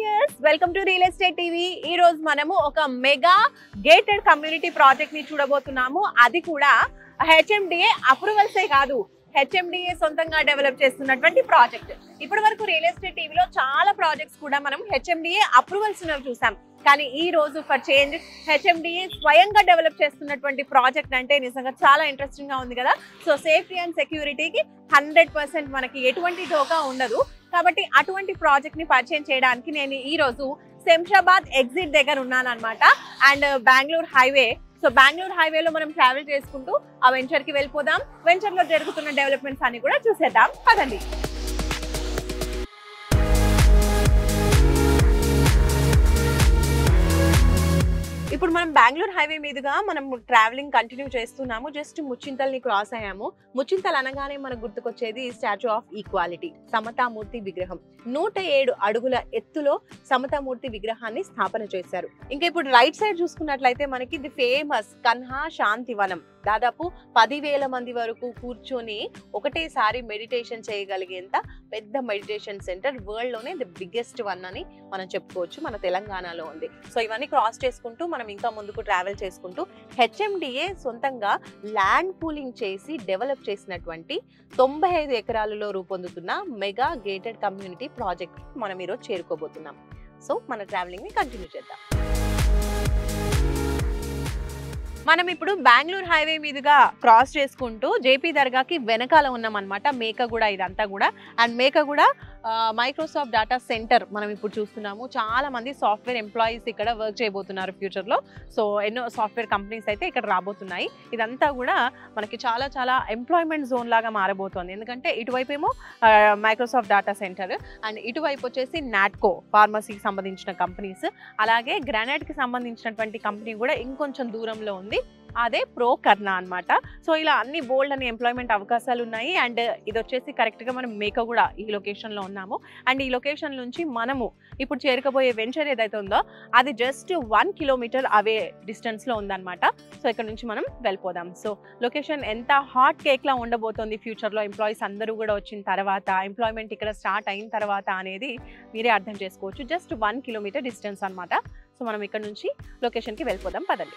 viewers welcome to real estate TV ఈ రోజు మనము ఒక మెగా గేటెడ్ కమ్యూనిటీ ప్రాజెక్ట్ ని చూడబోతున్నాము అది కూడా హెచ్ఎండిఏ అప్రూవల్సే కాదు హెచ్ఎండిఏ సొంతంగా డెవలప్ చేస్తున్నటువంటి ప్రాజెక్ట్ ఇప్పటి వరకు రియల్ ఎస్టేట్ టీవీలో చాలా ప్రాజెక్ట్స్ కూడా మనం హెచ్ఎండిఏ అప్రూవల్స్ ఉన్నవి చూసాం కానీ ఈ రోజు ఫర్ చేంజ్ హెచ్ఎండిఏ స్వయంగా డెవలప్ చేస్తున్నటువంటి ప్రాజెక్ట్ అంటే నిజంగా చాలా ఇంట్రెస్టింగ్ గా ఉంది కదా సో సేఫ్టీ అండ్ సెక్యూరిటీకి హండ్రెడ్ పర్సెంట్ మనకి ఎటువంటి ఢోకా ఉండదు కాబట్టి అటువంటి ప్రాజెక్ట్ ని పరిచయం చేయడానికి నేను ఈ రోజు శంషాబాద్ ఎగ్జిట్ దగ్గర ఉన్నాను అనమాట and Bengaluru highway so Bengaluru హైవేలో మనం ట్రావెల్ చేసుకుంటూ ఆ వెంచర్ కి వెళ్ళిపోదాం వెంచర్ లో జరుగుతున్న డెవలప్మెంట్స్ అన్ని కూడా చూసేద్దాం పదండి ఇప్పుడు మనం బెంగళూరు హైవే మీదుగా మనం ట్రావెలింగ్ కంటిన్యూ చేస్తున్నాము జస్ట్ ముచ్చింతల్ని క్రాస్ అయ్యాము ముచ్చింతల్ అనగానే మనకు గుర్తుకొచ్చేది స్టాచ్యూ ఆఫ్ ఈక్వాలిటీ సమతామూర్తి విగ్రహం నూట ఏడు అడుగుల ఎత్తులో సమతామూర్తి విగ్రహాన్ని స్థాపన చేశారు ఇంకా ఇప్పుడు రైట్ సైడ్ చూసుకున్నట్లయితే మనకి ది ఫేమస్ కన్హా శాంతివనం దాదాపు పదివేల మంది వరకు కూర్చొని ఒకటేసారి మెడిటేషన్ చేయగలిగేంత పెద్ద మెడిటేషన్ సెంటర్ వరల్డ్ లోనే ది బిగ్గెస్ట్ వన్ అని మనం చెప్పుకోవచ్చు మన తెలంగాణలో ఉంది సో ఇవన్నీ క్రాస్ చేసుకుంటూ మనం ఇంకా ముందుకు ట్రావెల్ చేసుకుంటూ హెచ్ఎండిఏ సొంతంగా ల్యాండ్ పూలింగ్ చేసి డెవలప్ చేసినటువంటి తొంభై ఐదు ఎకరాలలో రూపొందుతున్న మెగా గేటెడ్ కమ్యూనిటీ ప్రాజెక్ట్ మనం ఈరోజు చేరుకోబోతున్నాం సో మన ట్రావెలింగ్ ని కంటిన్యూ చేద్దాం మనం ఇప్పుడు బెంగళూరు హైవే మీదుగా క్రాస్ చేసుకుంటూ జేపీ దర్గాకి వెనకాల ఉన్నాం అనమాట మేకగూడ ఇదంతా కూడా and Mekaguda Microsoft data centre మనం ఇప్పుడు చూస్తున్నాము చాలా మంది సాఫ్ట్వేర్ ఎంప్లాయీస్ ఇక్కడ వర్క్ చేయబోతున్నారు ఫ్యూచర్లో సో ఎన్నో సాఫ్ట్వేర్ కంపెనీస్ అయితే ఇక్కడ రాబోతున్నాయి ఇదంతా కూడా మనకి చాలా చాలా ఎంప్లాయ్మెంట్ జోన్ లాగా మారబోతోంది ఎందుకంటే ఇటువైపు ఏమో మైక్రోసాఫ్ట్ డేటా సెంటర్ అండ్ ఇటువైపు వచ్చేసి నాట్కో ఫార్మసీకి సంబంధించిన కంపెనీస్ అలాగే గ్రానైట్కి సంబంధించినటువంటి కంపెనీ కూడా ఇంకొంచెం దూరంలో ఉంది అదే ప్రో కర్నా అన్నమాట సో ఇలా అన్ని బోల్డ్ అని ఎంప్లాయ్మెంట్ అవకాశాలు ఉన్నాయి అండ్ ఇది వచ్చేసి కరెక్ట్గా మనం మేక కూడా ఈ లొకేషన్లో ఉన్నాము అండ్ ఈ లొకేషన్ నుంచి మనము ఇప్పుడు చేరుకోబోయే వెంచర్ ఏదైతే ఉందో అది జస్ట్ వన్ కిలోమీటర్ అవే డిస్టెన్స్లో ఉందన్నమాట సో ఇక్కడ నుంచి మనం వెళ్ళిపోదాం సో లొకేషన్ ఎంత హాట్ కేక్లా ఉండబోతోంది ఫ్యూచర్లో ఎంప్లాయీస్ అందరూ కూడా వచ్చిన తర్వాత ఎంప్లాయ్మెంట్ ఇక్కడ స్టార్ట్ అయిన తర్వాత అనేది మీరే అర్థం చేసుకోవచ్చు జస్ట్ వన్ కిలోమీటర్ డిస్టెన్స్ అన్నమాట సో మనం ఇక్కడ నుంచి లొకేషన్కి వెళ్ళిపోదాం పదండి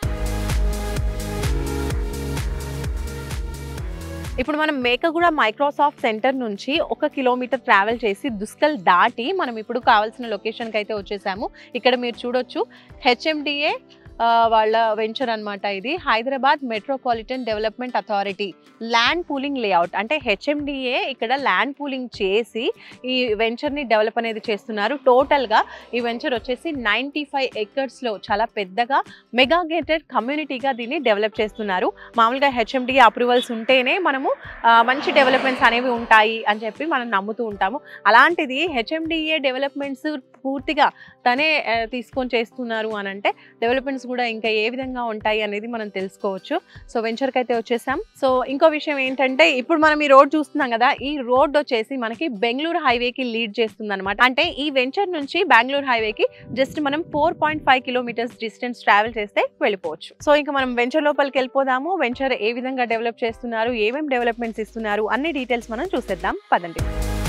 ఇప్పుడు మనం మేకగూడ మైక్రోసాఫ్ట్ సెంటర్ నుంచి ఒక కిలోమీటర్ ట్రావెల్ చేసి దుస్కల్ దాటి మనం ఇప్పుడు కావాల్సిన లొకేషన్కి అయితే వచ్చేసాము ఇక్కడ మీరు చూడొచ్చు హెచ్ఎండిఏ వాళ్ళ వెంచర్ అన్నమాట ఇది Hyderabad metropolitan development authority land pooling layout అంటే హెచ్ఎండిఏ ఇక్కడ ల్యాండ్ పూలింగ్ చేసి ఈ వెంచర్ని డెవలప్ అనేది చేస్తున్నారు టోటల్గా ఈ వెంచర్ వచ్చేసి నైంటీ ఫైవ్ ఎకర్స్లో చాలా పెద్దగా మెగా గేటెడ్ కమ్యూనిటీగా దీన్ని డెవలప్ చేస్తున్నారు మామూలుగా హెచ్ఎండిఏ అప్రూవల్స్ ఉంటేనే మనము ఆ, మంచి డెవలప్మెంట్స్ అనేవి ఉంటాయి అని చెప్పి మనం నమ్ముతూ ఉంటాము అలాంటిది హెచ్ఎండిఏ డెవలప్మెంట్స్ పూర్తిగా తనే ఆ, తీసుకొని చేస్తున్నారు అని అంటే డెవలప్మెంట్స్ కూడా ఇంకా ఏ విధంగా ఉంటాయి అనేది మనం తెలుసుకోవచ్చు సో వెంచర్కి అయితే వచ్చేసాం సో ఇంకో విషయం ఏంటంటే ఇప్పుడు మనం ఈ రోడ్ చూస్తున్నాం కదా ఈ రోడ్ వచ్చేసి మనకి బెంగళూరు హైవేకి లీడ్ చేస్తుంది అనమాట అంటే ఈ వెంచర్ నుంచి బెంగళూరు హైవేకి జస్ట్ మనం four point five kilometres distance travel చేస్తే వెళ్ళిపోవచ్చు సో ఇంకా మనం వెంచర్ లోపలికి వెళ్ళిపోదాము వెంచర్ ఏ విధంగా డెవలప్ చేస్తున్నారు ఏమేమి డెవలప్మెంట్స్ ఇస్తున్నారు అన్ని డీటెయిల్స్ మనం చూసేద్దాం పదండి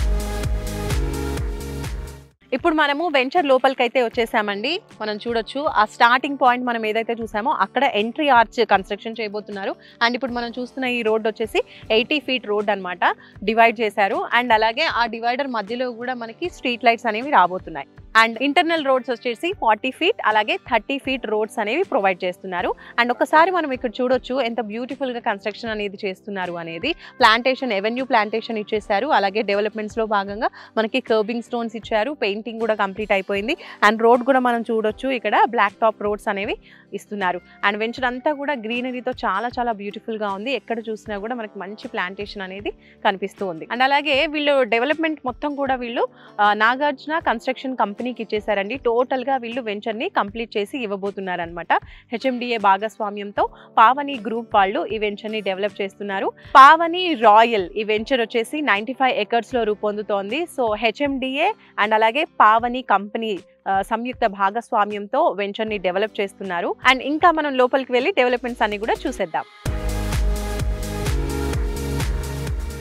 ఇప్పుడు మనము వెంచర్ లోపలికి అయితే వచ్చేసామండి మనం చూడొచ్చు ఆ స్టార్టింగ్ పాయింట్ మనం ఏదైతే చూసామో అక్కడ ఎంట్రీ ఆర్చ్ కన్స్ట్రక్షన్ చేయబోతున్నారు అండ్ ఇప్పుడు మనం చూస్తున్న ఈ రోడ్ వచ్చేసి ఎయిటీ ఫీట్ రోడ్ అన్నమాట డివైడ్ చేశారు అండ్ అలాగే ఆ డివైడర్ మధ్యలో కూడా మనకి స్ట్రీట్ లైట్స్ అనేవి రాబోతున్నాయి అండ్ ఇంటర్నల్ రోడ్స్ వచ్చేసి ఫార్టీ ఫీట్ అలాగే థర్టీ ఫీట్ రోడ్స్ అనేవి ప్రొవైడ్ చేస్తున్నారు అండ్ ఒకసారి మనం ఇక్కడ చూడొచ్చు ఎంత బ్యూటిఫుల్ గా కన్స్ట్రక్షన్ అనేది చేస్తున్నారు అనేది ప్లాంటేషన్ ఎవెన్యూ ప్లాంటేషన్ ఇచ్చేసారు అలాగే డెవలప్మెంట్స్ లో భాగంగా మనకి కర్బింగ్ స్టోన్స్ ఇచ్చారు పెయింటింగ్ కూడా కంప్లీట్ అయిపోయింది అండ్ రోడ్ కూడా మనం చూడొచ్చు ఇక్కడ బ్లాక్ టాప్ రోడ్స్ అనేవి ఇస్తున్నారు అండ్ వెంచర్ అంతా కూడా గ్రీనరీతో చాలా చాలా బ్యూటిఫుల్ గా ఉంది ఎక్కడ చూసినా కూడా మనకి మంచి ప్లాంటేషన్ అనేది కనిపిస్తూ ఉంది అండ్ అలాగే వీళ్ళు డెవలప్మెంట్ మొత్తం కూడా వీళ్ళు ఆ, నాగార్జున కన్స్ట్రక్షన్ కంపెనీకి ఇచ్చేసారండి టోటల్ గా వీళ్ళు వెంచర్ ని కంప్లీట్ చేసి ఇవ్వబోతున్నారు అనమాట హెచ్ఎండిఏ భాగస్వామ్యంతో పావని గ్రూప్ వాళ్ళు ఈ వెంచర్ ని డెవలప్ చేస్తున్నారు పావని రాయల్ ఈ వెంచర్ వచ్చేసి నైన్టీ ఫైవ్ ఎకర్స్ లో రూపొందుతోంది సో హెచ్ఎండిఏ అండ్ అలాగే పావని కంపెనీ ఆ, సంయుక్త భాగస్వామ్యంతో వెంచర్ ని డెవలప్ చేస్తున్నారు అండ్ ఇంకా మనం లోపలికి వెళ్ళి డెవలప్మెంట్స్ అన్ని కూడా చూసేద్దాం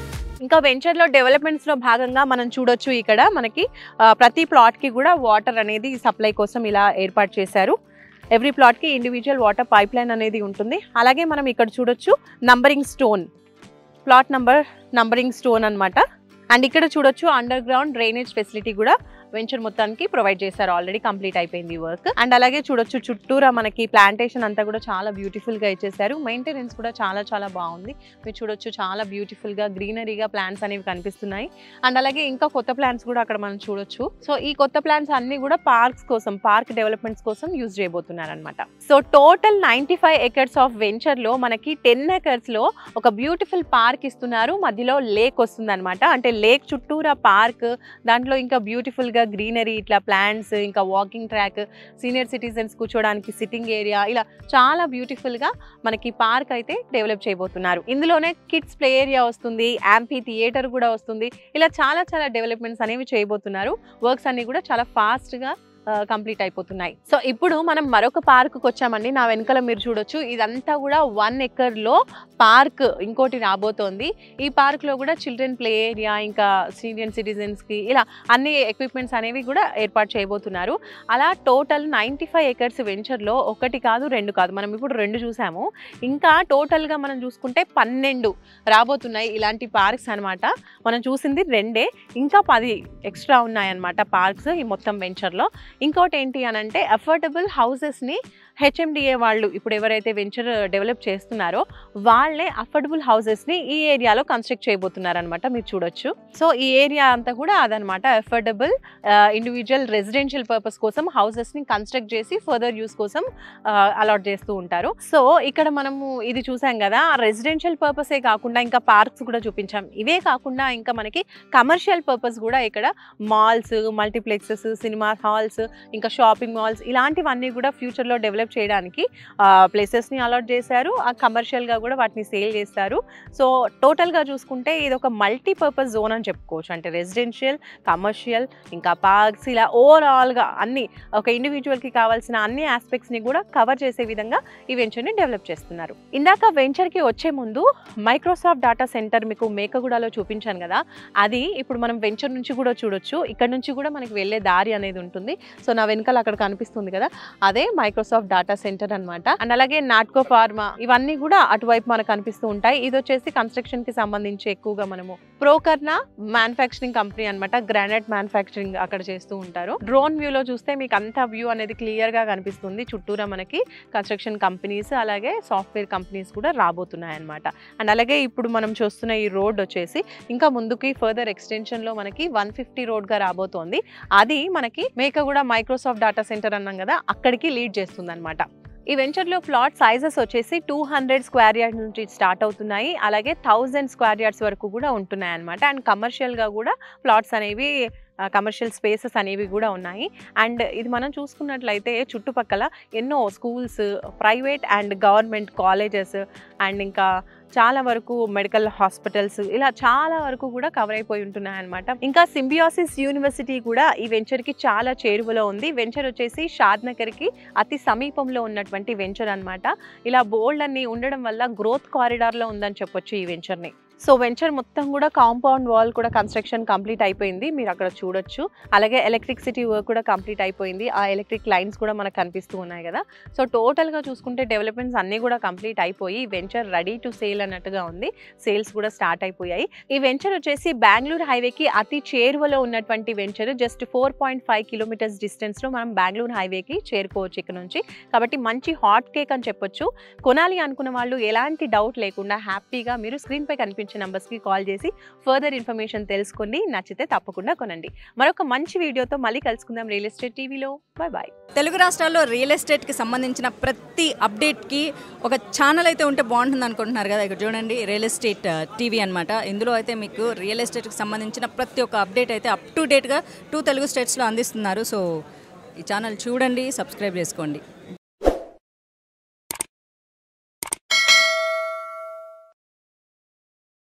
ఇంకా వెంచర్లో డెవలప్మెంట్స్లో భాగంగా మనం చూడొచ్చు ఇక్కడ మనకి ఆ, ప్రతి ప్లాట్కి కూడా వాటర్ అనేది సప్లై కోసం ఇలా ఏర్పాటు చేశారు ఎవ్రీ ప్లాట్కి ఇండివిజువల్ వాటర్ పైప్ లైన్ అనేది ఉంటుంది అలాగే మనం ఇక్కడ చూడొచ్చు numbering stone plot number numbering stone అన్నమాట అండ్ ఇక్కడ చూడొచ్చు అండర్ గ్రౌండ్ డ్రైనేజ్ ఫెసిలిటీ కూడా వెంచర్ మొత్తానికి ప్రొవైడ్ చేశారు ఆల్రెడీ కంప్లీట్ అయిపోయింది వర్క్ అండ్ అలాగే చూడొచ్చు చుట్టూరా మనకి ప్లాంటేషన్ అంతా కూడా చాలా బ్యూటిఫుల్ గా ఇచ్చేసారు మెయింటెనెన్స్ కూడా చాలా చాలా బాగుంది మీరు చూడొచ్చు చాలా బ్యూటిఫుల్ గా గ్రీనరీగా ప్లాంట్స్ అనేవి కనిపిస్తున్నాయి అండ్ అలాగే ఇంకా కొత్త ప్లాంట్స్ కూడా అక్కడ మనం చూడొచ్చు సో ఈ కొత్త ప్లాంట్స్ అన్ని కూడా పార్క్స్ కోసం పార్క్ డెవలప్మెంట్స్ కోసం యూజ్ చేయబోతున్నారు అనమాట so total ninety five acres of venture లో మనకి టెన్ ఎకర్స్ లో ఒక బ్యూటిఫుల్ పార్క్ ఇస్తున్నారు మధ్యలో లేక్ వస్తుంది అనమాట అంటే లేక్ చుట్టూరా పార్క్ దాంట్లో ఇంకా బ్యూటిఫుల్ గా గ్రీనరీ ఇట్లా ప్లాంట్స్ ఇంకా వాకింగ్ ట్రాక్ సీనియర్ సిటిజన్స్ కూర్చోడానికి సిట్టింగ్ ఏరియా ఇలా చాలా బ్యూటిఫుల్ గా మనకి పార్క్ అయితే డెవలప్ చేయబోతున్నారు ఇందులోనే కిడ్స్ ప్లే ఏరియా వస్తుంది యాంపీ థియేటర్ కూడా వస్తుంది ఇలా చాలా చాలా డెవలప్మెంట్స్ అనేవి చేయబోతున్నారు వర్క్స్ అన్ని కూడా చాలా ఫాస్ట్ గా కంప్లీట్ అయిపోతున్నాయి సో ఇప్పుడు మనం మరొక పార్క్ వచ్చామండి నా వెనకాల మీరు చూడొచ్చు ఇదంతా కూడా వన్ ఎకర్ లో పార్క్ ఇంకోటి రాబోతోంది ఈ పార్క్ లో కూడా చిల్డ్రన్ ప్లే ఏరియా ఇంకా సీనియర్ సిటిజన్స్ కి ఇలా అన్ని ఎక్విప్మెంట్స్ అనేవి కూడా ఏర్పాటు చేయబోతున్నారు అలా టోటల్ నైంటీ ఫైవ్ ఎకర్స్ వెంచర్లో ఒకటి కాదు రెండు కాదు మనం ఇప్పుడు రెండు చూసాము ఇంకా టోటల్గా మనం చూసుకుంటే పన్నెండు రాబోతున్నాయి ఇలాంటి పార్క్స్ అన్నమాట మనం చూసింది రెండే ఇంకా పది ఎక్స్ట్రా ఉన్నాయన్నమాట పార్క్స్ ఈ మొత్తం వెంచర్లో ఇంకోటి ఏంటి అని అంటే అఫోర్డబుల్ హౌసెస్ని హెచ్ఎండిఏ వాళ్ళు ఇప్పుడు ఎవరైతే వెంచర్ డెవలప్ చేస్తున్నారో వాళ్ళే అఫోర్డబుల్ హౌసెస్ని ఈ ఏరియాలో కన్స్ట్రక్ట్ చేయబోతున్నారు అనమాట మీరు చూడొచ్చు సో ఈ ఏరియా అంతా కూడా అదనమాట అఫోర్డబుల్ ఇండివిజువల్ రెసిడెన్షియల్ పర్పస్ కోసం హౌసెస్ని కన్స్ట్రక్ట్ చేసి ఫర్దర్ యూస్ కోసం అలాట్ చేస్తూ ఉంటారు సో ఇక్కడ మనము ఇది చూసాం కదా రెసిడెన్షియల్ పర్పసే కాకుండా ఇంకా పార్క్స్ కూడా చూపించాం ఇవే కాకుండా ఇంకా మనకి కమర్షియల్ పర్పస్ కూడా ఇక్కడ మాల్స్ మల్టీప్లెక్సెస్ సినిమా హాల్స్ ఇంకా షాపింగ్ మాల్స్ ఇలాంటివన్నీ కూడా ఫ్యూచర్లో డెవలప్ చేయడానికి ప్లేసెస్ని అలాట్ చేశారు ఆ కమర్షియల్గా కూడా వాటిని సేల్ చేస్తారు సో టోటల్గా చూసుకుంటే ఇది ఒక మల్టీపర్పస్ జోన్ అని చెప్పుకోవచ్చు అంటే రెసిడెన్షియల్ కమర్షియల్ ఇంకా పార్క్స్ ఇలా ఓవరాల్గా అన్ని ఒక ఇండివిజువల్కి కావాల్సిన అన్ని ఆస్పెక్ట్స్ని కూడా కవర్ చేసే విధంగా ఈ వెంచర్ని డెవలప్ చేస్తున్నారు ఇందాక వెంచర్కి వచ్చే ముందు మైక్రోసాఫ్ట్ డేటా సెంటర్ మీకు మేకగూడలో చూపించాను కదా అది ఇప్పుడు మనం వెంచర్ నుంచి కూడా చూడొచ్చు ఇక్కడ నుంచి కూడా మనకి వెళ్ళే దారి అనేది ఉంటుంది సో నా వెనకాల అక్కడ కనిపిస్తుంది కదా అదే మైక్రోసాఫ్ట్ డేటా సెంటర్ అన్నమాట అండ్ అలాగే నాట్కో ఫార్మా ఇవన్నీ కూడా అటువైపు మనకు కనిపిస్తూ ఉంటాయి ఇది వచ్చేసి కన్స్ట్రక్షన్ కి సంబంధించి ఎక్కువగా మనము ప్రోకర్నా మ్యానుఫ్యాక్చరింగ్ కంపెనీ అన్నమాట గ్రానైట్ మ్యానుఫ్యాక్చరింగ్ అక్కడ చేస్తూ ఉంటారు డ్రోన్ వ్యూ లో చూస్తే మీకు అంత వ్యూ అనేది క్లియర్ గా కనిపిస్తుంది చుట్టూరా మనకి కన్స్ట్రక్షన్ కంపెనీస్ అలాగే సాఫ్ట్వేర్ కంపెనీస్ కూడా రాబోతున్నాయి అన్నమాట అండ్ అలాగే ఇప్పుడు మనం చూస్తున్న ఈ రోడ్ వచ్చేసి ఇంకా ముందుకి ఫర్దర్ ఎక్స్టెన్షన్ లో మనకి వన్ ఫిఫ్టీ రోడ్ గా రాబోతోంది అది మనకి మేకగూడ మైక్రోసాఫ్ట్ డేటా సెంటర్ అన్నాం కదా అక్కడికి లీడ్ చేస్తుంది అనమాట ఈ వెంచర్లో ప్లాట్ సైజెస్ వచ్చేసి టూ హండ్రెడ్ స్క్వేర్ యార్డ్ నుంచి స్టార్ట్ అవుతున్నాయి అలాగే థౌజండ్ స్క్వేర్ యార్డ్స్ వరకు కూడా ఉంటున్నాయి అనమాట అండ్ కమర్షియల్గా కూడా ప్లాట్స్ అనేవి కమర్షియల్ స్పేసెస్ అనేవి కూడా ఉన్నాయి అండ్ ఇది మనం చూసుకున్నట్లయితే చుట్టుపక్కల ఎన్నో schools private and government colleges and ఇంకా చాలా వరకు మెడికల్ హాస్పిటల్స్ ఇలా చాలా వరకు కూడా కవర్ అయిపోయి ఉంటున్నాయి అనమాట ఇంకా సింబియాసిస్ యూనివర్సిటీ కూడా ఈ వెంచర్కి చాలా చేరువలో ఉంది వెంచర్ వచ్చేసి షాద్ నగర్కి అతి సమీపంలో ఉన్నటువంటి వెంచర్ అన్నమాట ఇలా బోల్డ్ అన్ని ఉండడం వల్ల గ్రోత్ కారిడార్లో ఉందని చెప్పొచ్చు ఈ వెంచర్ని సో వెంచర్ మొత్తం కూడా కాంపౌండ్ వాల్ కూడా కన్స్ట్రక్షన్ కంప్లీట్ అయిపోయింది మీరు అక్కడ చూడొచ్చు అలాగే ఎలక్ట్రిసిటీ వర్క్ కూడా కంప్లీట్ అయిపోయింది ఆ ఎలక్ట్రిక్ లైన్స్ కూడా మనకు కనిపిస్తూ ఉన్నాయి కదా సో టోటల్గా చూసుకుంటే డెవలప్మెంట్స్ అన్నీ కూడా కంప్లీట్ అయిపోయి వెంచర్ రెడీ టు సేల్ అన్నట్టుగా ఉంది సేల్స్ కూడా స్టార్ట్ అయిపోయాయి ఈ వెంచర్ వచ్చేసి బెంగళూరు హైవేకి అతి చేరువలో ఉన్నటువంటి venture just four point five kilometres డిస్టెన్స్లో మనం బెంగళూరు హైవేకి చేరుకోవచ్చు ఇక్కడ నుంచి కాబట్టి మంచి హాట్ కేక్ అని చెప్పొచ్చు కొనాలి అనుకున్న వాళ్ళు ఎలాంటి డౌట్ లేకుండా హ్యాపీగా మీరు స్క్రీన్పై కనిపించే నంబర్స్కి కాల్ చేసి ఫర్దర్ ఇన్ఫర్మేషన్ తెలుసుకోండి నచ్చితే తప్పకుండా కొనండి మరొక మంచి వీడియోతో మళ్ళీ కలుసుకుందాం రియల్ ఎస్టేట్ టీవీలో బాయ్ బాయ్ తెలుగు రాష్ట్రాల్లో రియల్ ఎస్టేట్కి సంబంధించిన ప్రతి అప్డేట్కి ఒక ఛానల్ అయితే ఉంటే బాగుంటుంది అనుకుంటున్నారు కదా ఇక్కడ చూడండి రియల్ ఎస్టేట్ టీవీ అనమాట ఇందులో అయితే మీకు రియల్ ఎస్టేట్కి సంబంధించిన ప్రతి ఒక్క అప్డేట్ అయితే అప్ టు డేట్గా టూ తెలుగు స్టేట్స్లో అందిస్తున్నారు సో ఈ ఛానల్ చూడండి సబ్స్క్రైబ్ చేసుకోండి